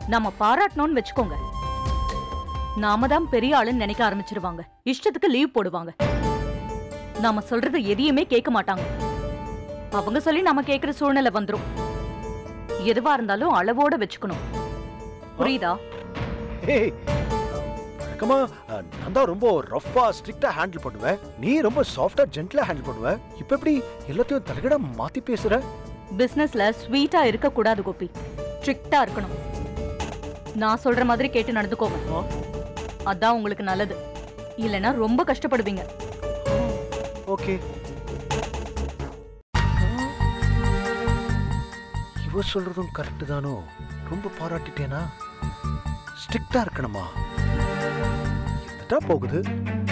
நாம பாராட்டணும்னு வச்சுக்கோங்க நாம தான் பெரிய ஆளுன்னு நினைக்க ஆரம்பிச்சிருவாங்க இஷ்டத்துக்கு லீவ் போடுவாங்க நாம சொல்றது எதையுமே கேட்க மாட்டாங்க அவங்க சொல்லி நாம கேக்குற சூழ்நிலை வந்துரும் எதுவா இருந்தாலும் அளவோட வச்சுக்கணும் புரியுதா ஏய் வழக்கமா அஹ், நான் தான் ரொம்ப ரஃப்பா ஸ்ட்ரிக்டா ஹேண்டில் பண்ணுவேன் நீ ரொம்ப சாஃப்டா ஜென்ட்லா ஹேண்டில் பண்ணுவ இப்ப எப்படி எல்லாத்தையும் தலைகடா மாத்தி பேசுற பிசினஸ்ல ஸ்வீட்டா இருக்க கூடாது கோபி ஸ்ட்ரிக்ட்டா இருக்கணும் நான் சொல்ற மாதிரி கேட்டு நடந்துக்கோங்க ஆ. அதான் உங்களுக்கு நல்லது இல்லைன்னா ரொம்ப கஷ்டப்படுவீங்க ஓகே இவ சொல்றதும் கரெக்ட் தானோ ரொம்ப பாராட்டிட்டேனா ஸ்ட்ரிக்டா இருக்கணுமா எதுட்டா போகுது